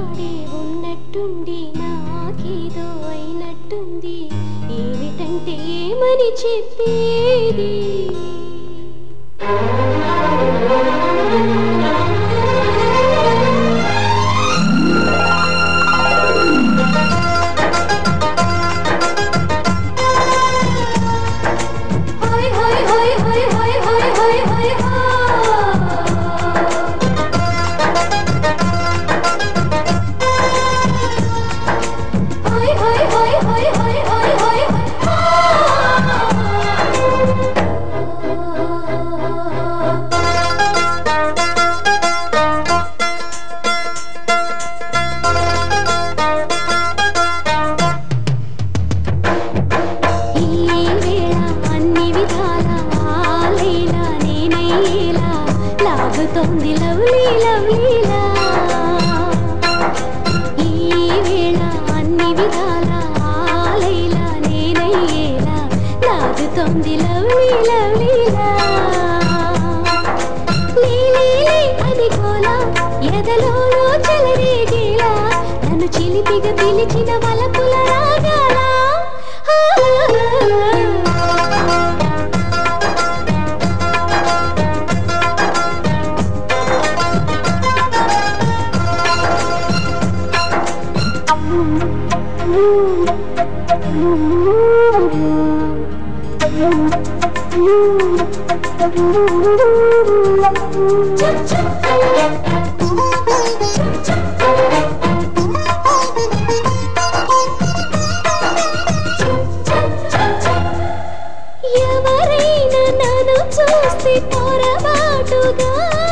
వాడే ఉన్నట్టుండి నాకేదో అయినట్టుంది ఏమిటంటే ఏమని చెప్పేది హోయ్ హోయ్ హోయ్ హోయ్ హోయ్ హోయ్ హోయ్ హోయ్ హోయ్ హోయ్ హోయ్ హోయ్ హోయ్ హోయ్ హోయ్ హోయ్ ఈ వేళ అన్ని విధాల ఆలేలా నేనయ్యేలా లాగుతోంది లవ్లీ లవ్లీలా ఈ వేళ అన్ని విధాల ఆలేలా నేనయ్యేలా లాగుతోంది లవ్లీ లవ్లీలా లీలీలీ అని గోలా ఎదలోనో చెలరేగేలా నన్ను చిలిపిగా పిలిచిన వలపుల రాగాల ఎవరైనా నన్ను చూస్తే పొరపాటుగా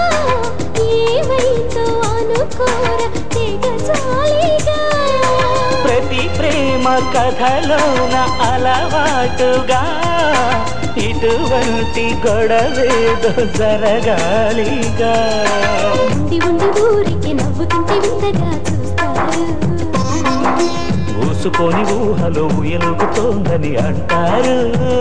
ఏమైతో అనుకోర తెగ జాలిగా ప్రతి ప్రేమ కథలోన అలవాటుగా ఇటువంటి గొడవేదో జరగాలిగా ఉండి ఉండి ఊరికి నవ్వుతుంటే వింతగా చూస్తారు ఊసుకొని ఊహలో ఉయలుగుతోందని అంటారు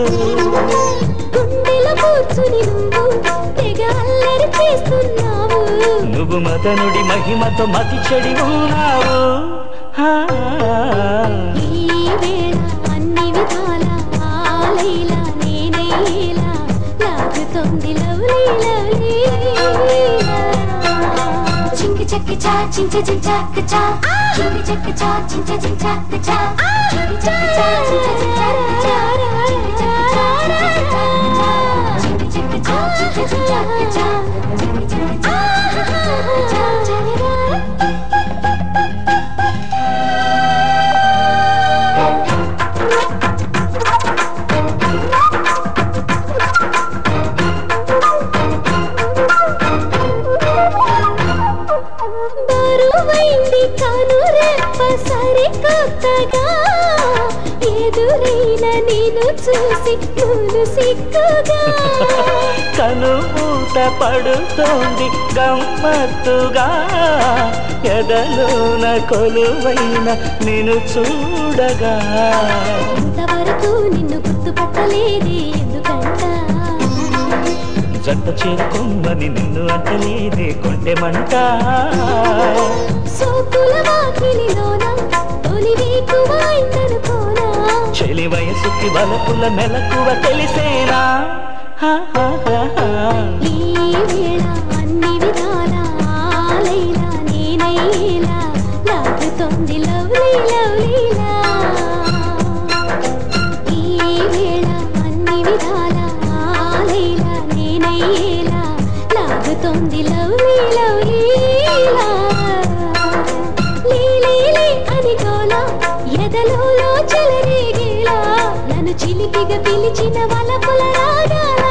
గుండెలో కూర్చుని నువ్వు తెగ అల్లరి చేస్తున్నావు నువ్వు మదనుడి మహిమతో మతి చెడి ఉన్నావు హా. ఈ వేళ అన్ని విధాల ఆలైలా నేనేలా లాగుతోంది లవ్లీ లవ్లీ చింకి చక్కి చా చించ చించాక చా చింకి చక్కి చా చించ చించాక చా చింకి చక్కి చా చించ చించాక చా చింకి చక్కి చా చించ చించాక చా చింకి చక్కి చా చించ చించాక చా చింకి చక్కి చా చించ చించాక చా బరువైంది కనురెప్ప సరికొత్తగా ఎదురైన నేను చూసి నువ్వు సిక్కుగా కనుమూత పడుతోంది గమ్మత్తుగా ఎదలోన కొలువైన నిన్ను చూడగా ఇంతవరకు నిన్ను గుర్తుపట్టలేదే ఎందుకంట జంట చేరుకొమ్మని నిన్ను అంటలేదే కొంటె మంట సోకుల వాకిలిలోన తొలి వేకువైందనుకోనా చెలి వయసుకి బలపుల మెలకువ తెలిసేనా హా, హా, హా, హా. ఈ వేళ అన్ని విధాల ఆలైలా నేనయ్యేలా లాగుతోంది లవ్లీ లవ్లీలా ఈ వేళ అన్ని విధాల ఆలైలా నేనయ్యేలా లాగుతోంది లవ్లీ లవ్లీలా లీలీలీ అని గోలా ఎదలోలో చెలరేగేలా నన్ను చిలిపిగా పిలిచిన వలపుల రాగాల